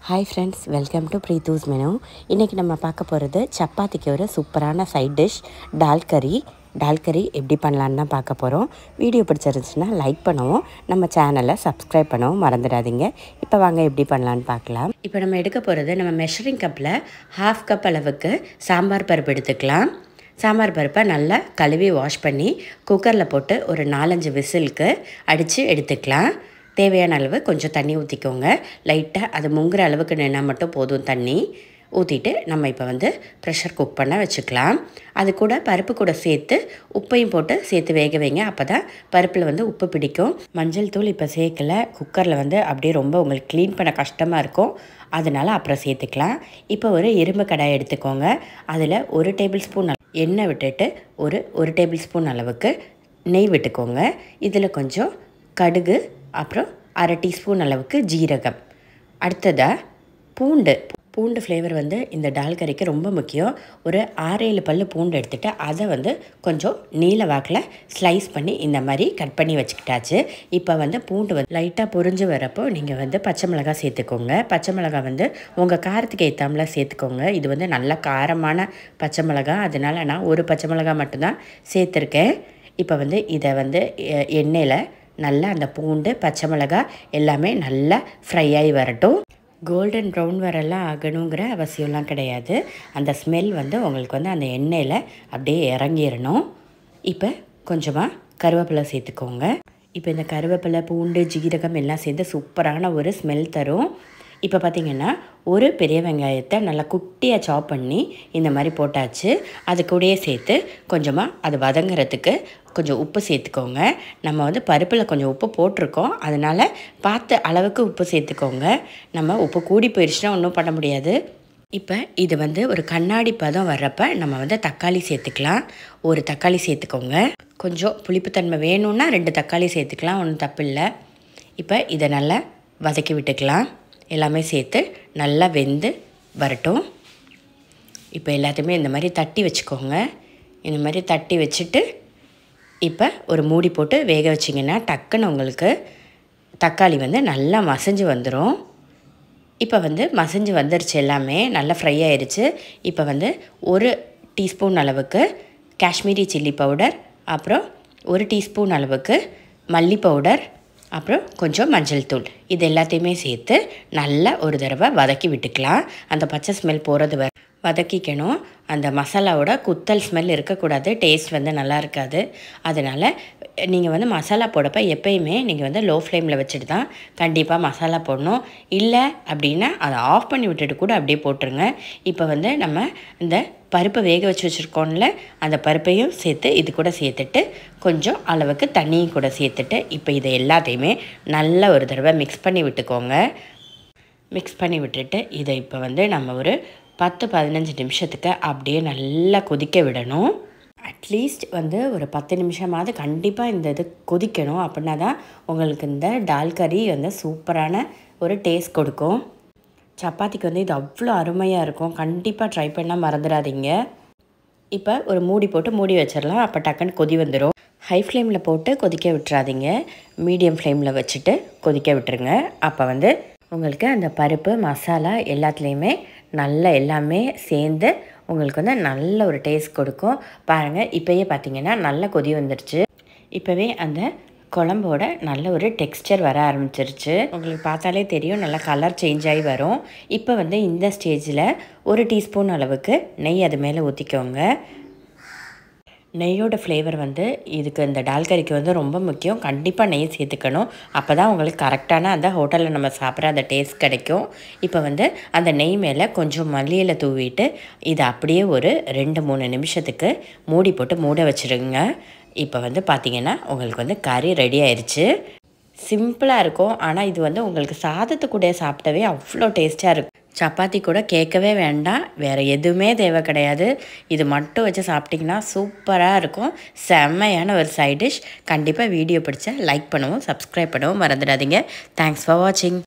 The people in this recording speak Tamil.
hi friends welcome to Preethu's menu இன்றைக்கி நம்ம பார்க்க போகிறது சப்பாத்திக்கு ஒரு சூப்பரான சைட் டிஷ் டால் கறி டால் கறி எப்படி பண்ணலான்னு தான் பார்க்க போகிறோம் வீடியோ பிடிச்சிருந்துச்சுன்னா லைக் பண்ணவும் நம்ம சேனலை சப்ஸ்கிரைப் பண்ணவும் மறந்துடாதீங்க இப்போ வாங்க எப்படி பண்ணலான்னு பார்க்கலாம் இப்போ நம்ம எடுக்க போகிறது நம்ம மெஷரிங் கப்பில் ஹாஃப் கப் அளவுக்கு சாம்பார் பருப்பு எடுத்துக்கலாம் சாம்பார் பருப்பை நல்லா கழுவி வாஷ் பண்ணி குக்கரில் போட்டு ஒரு நாலஞ்சு விசிலுக்கு அடித்து எடுத்துக்கலாம் தேவையான அளவு கொஞ்சம் தண்ணி ஊற்றிக்கோங்க லைட்டாக அது முங்குற அளவுக்கு நின்னா மட்டும் போதும் தண்ணி ஊற்றிட்டு நம்ம இப்போ வந்து ப்ரெஷர் குக் பண்ண வச்சுக்கலாம் அது கூட பருப்பு கூட சேர்த்து உப்பையும் போட்டு சேர்த்து வேக வைங்க அப்போ தான் பருப்பில் வந்து உப்பு பிடிக்கும் மஞ்சள் தூள் இப்போ சேர்க்கல குக்கரில் வந்து அப்படியே ரொம்ப உங்களுக்கு க்ளீன் பண்ண கஷ்டமாக இருக்கும் அதனால் அப்புறம் சேர்த்துக்கலாம் இப்போ ஒரு இரும்பு கடாய் எடுத்துக்கோங்க அதில் ஒரு டேபிள் ஸ்பூன் எண்ணெய் விட்டுட்டு ஒரு ஒரு டேபிள் ஸ்பூன் அளவுக்கு நெய் விட்டுக்கோங்க இதில் கொஞ்சம் கடுகு அப்புறம் அரை டீஸ்பூன் அளவுக்கு ஜீரகம் அடுத்ததாக பூண்டு பூண்டு ஃப்ளேவர் வந்து இந்த டால் கறிக்கு ரொம்ப முக்கியம் ஒரு ஆறேழு பல் பூண்டு எடுத்துகிட்டு அதை வந்து கொஞ்சம் நீல வாக்கில் ஸ்லைஸ் பண்ணி இந்த மாதிரி கட் பண்ணி வச்சுக்கிட்டாச்சு இப்போ வந்து பூண்டு வந்து லைட்டாக பொரிஞ்சு வரப்போ நீங்கள் வந்து பச்சை மிளகாய் சேர்த்துக்கோங்க பச்சை மிளகாய் வந்து உங்கள் காரத்துக்கு ஏற்றாமல சேர்த்துக்கோங்க இது வந்து நல்ல காரமான பச்சை மிளகாய் அதனால் நான் ஒரு பச்சை மிளகாய் மட்டும்தான் சேர்த்துருக்கேன் இப்போ வந்து இதை வந்து எண்ணெயில் நல்லா அந்த பூண்டு பச்சை மிளகாய் எல்லாமே நல்லா ஃப்ரை ஆகி வரட்டும் கோல்டன் ப்ரௌன் வரலாம் ஆகணுங்கிற அவசியம்லாம் கிடையாது அந்த ஸ்மெல் வந்து உங்களுக்கு வந்து அந்த எண்ணெயில் அப்படியே இறங்கிடணும் இப்போ கொஞ்சமாக கருவேப்பிலை சேர்த்துக்கோங்க இப்போ இந்த கருவேப்பிலை பூண்டு ஜீரகம் எல்லாம் சேர்ந்து சூப்பரான ஒரு ஸ்மெல் தரும் இப்போ பார்த்திங்கன்னா ஒரு பெரிய வெங்காயத்தை நல்லா குட்டியாக சாப் பண்ணி இந்த மாதிரி போட்டாச்சு அது கூடயே சேர்த்து கொஞ்சமாக அது வதங்குறதுக்கு கொஞ்சம் உப்பு சேர்த்துக்கோங்க நம்ம வந்து பருப்பில் கொஞ்சம் உப்பு போட்டிருக்கோம் அதனால் பார்த்து அளவுக்கு உப்பு சேர்த்துக்கோங்க நம்ம உப்பு கூடி போயிடுச்சுன்னா ஒன்றும் பண்ண முடியாது இப்போ இது வந்து ஒரு கண்ணாடி பதம் வர்றப்ப நம்ம வந்து தக்காளி சேர்த்துக்கலாம் ஒரு தக்காளி சேர்த்துக்கோங்க கொஞ்சம் புளிப்புத்தன்மை வேணும்னா ரெண்டு தக்காளி சேர்த்துக்கலாம் ஒன்றும் தப்பு இல்லை இப்போ இதை நல்லா வதக்கி விட்டுக்கலாம் எல்லாமே சேர்த்து நல்லா வெந்து வரட்டும் இப்போ எல்லாத்தையுமே இந்த மாதிரி தட்டி வச்சுக்கோங்க இந்த மாதிரி தட்டி வச்சுட்டு இப்போ ஒரு மூடி போட்டு வேக வச்சிங்கன்னா டக்குன்னு உங்களுக்கு தக்காளி வந்து நல்லா மசிஞ்சு வந்துடும் இப்போ வந்து மசிஞ்சு வந்துருச்சு எல்லாமே நல்லா ஃப்ரை ஆயிடுச்சு இப்போ வந்து ஒரு டீஸ்பூன் அளவுக்கு காஷ்மீரி சில்லி பவுடர் அப்புறம் ஒரு டீஸ்பூன் அளவுக்கு மல்லி பவுடர் அப்புறம் கொஞ்சம் மஞ்சள் தூள் இது எல்லாத்தையுமே சேர்த்து நல்லா ஒரு தடவை வதக்கி விட்டுக்கலாம் அந்த பச்சை ஸ்மெல் போகிறது வர வதக்கிக்கணும் அந்த மசாலாவோட குத்தல் ஸ்மெல் இருக்கக்கூடாது டேஸ்ட் வந்து நல்லா இருக்காது அதனால் நீங்கள் வந்து மசாலா போடப்போ எப்பயுமே நீங்கள் வந்து லோ ஃப்ளேமில் வச்சுட்டு தான் கண்டிப்பாக மசாலா போடணும் இல்லை அப்படின்னா அதை ஆஃப் பண்ணி விட்டுட்டு கூட அப்படியே போட்டுருங்க இப்போ வந்து நம்ம இந்த பருப்பை வேக வச்சு வச்சுருக்கோம்ல அந்த பருப்பையும் சேர்த்து இது கூட சேர்த்துட்டு கொஞ்சம் அளவுக்கு தண்ணியும் கூட சேர்த்துட்டு இப்போ இதை எல்லாத்தையுமே நல்லா ஒரு தடவை மிக்ஸ் பண்ணி விட்டுக்கோங்க மிக்ஸ் பண்ணி விட்டுட்டு இதை இப்போ வந்து நம்ம ஒரு பத்து பதினஞ்சு நிமிஷத்துக்கு அப்படியே நல்லா கொதிக்க விடணும் அட்லீஸ்ட் வந்து ஒரு பத்து நிமிஷமாவது கண்டிப்பாக இந்த இது கொதிக்கணும் அப்படின்னா தான் உங்களுக்கு இந்த டால் கறி வந்து சூப்பரான ஒரு டேஸ்ட் கொடுக்கும் சப்பாத்திக்கு வந்து இது அவ்வளோ அருமையாக இருக்கும் கண்டிப்பாக ட்ரை பண்ணால் மறந்துடாதீங்க இப்போ ஒரு மூடி போட்டு மூடி வச்சிடலாம் அப்போ டக்குன்னு கொதி வந்துடும் ஹை ஃப்ளேமில் போட்டு கொதிக்க விட்டுறாதீங்க மீடியம் ஃப்ளேமில் வச்சுட்டு கொதிக்க விட்டுருங்க அப்போ வந்து உங்களுக்கு அந்த பருப்பு மசாலா எல்லாத்துலேயுமே நல்ல எல்லாமே சேர்ந்து உங்களுக்கு வந்து நல்ல ஒரு டேஸ்ட் கொடுக்கும் பாருங்கள் இப்போயே பார்த்தீங்கன்னா நல்ல கொதி வந்துருச்சு இப்போவே அந்த குழம்போட நல்ல ஒரு டெக்ஸ்டர் வர ஆரம்பிச்சிருச்சு உங்களுக்கு பார்த்தாலே தெரியும் நல்லா கலர் சேஞ்ச் ஆகி வரும் இப்போ வந்து இந்த ஸ்டேஜில் ஒரு டீஸ்பூன் அளவுக்கு நெய் அது மேலே ஊற்றிக்கோங்க நெய்யோட ஃப்ளேவர் வந்து இதுக்கு இந்த டால் கறிக்கு வந்து ரொம்ப முக்கியம் கண்டிப்பாக நெய் சேர்த்துக்கணும் அப்போ தான் உங்களுக்கு கரெக்டான அந்த ஹோட்டலில் நம்ம சாப்பிட்ற அந்த டேஸ்ட் கிடைக்கும் இப்போ வந்து அந்த நெய் மேலே கொஞ்சம் மல்லியில் தூவிட்டு இதை அப்படியே ஒரு ரெண்டு மூணு நிமிஷத்துக்கு மூடி போட்டு மூட வச்சுருங்க இப்போ வந்து பார்த்திங்கன்னா உங்களுக்கு வந்து கறி ரெடி ஆயிடுச்சு சிம்பிளாக இருக்கும் ஆனால் இது வந்து உங்களுக்கு சாதத்து கூட சாப்பிட்டவே அவ்வளோ டேஸ்ட்டாக இருக்கும் சப்பாத்தி கூட கேட்கவே வேண்டாம் வேறு எதுவுமே தேவை கிடையாது இது மட்டும் வச்சு சாப்பிட்டிங்கன்னா சூப்பராக இருக்கும் செம்மையான ஒரு சைட் டிஷ் கண்டிப்பாக வீடியோ பிடிச்சா லைக் பண்ணவும் சப்ஸ்கிரைப் பண்ணவும் மறந்துடாதீங்க தேங்க்ஸ் ஃபார் வாட்சிங்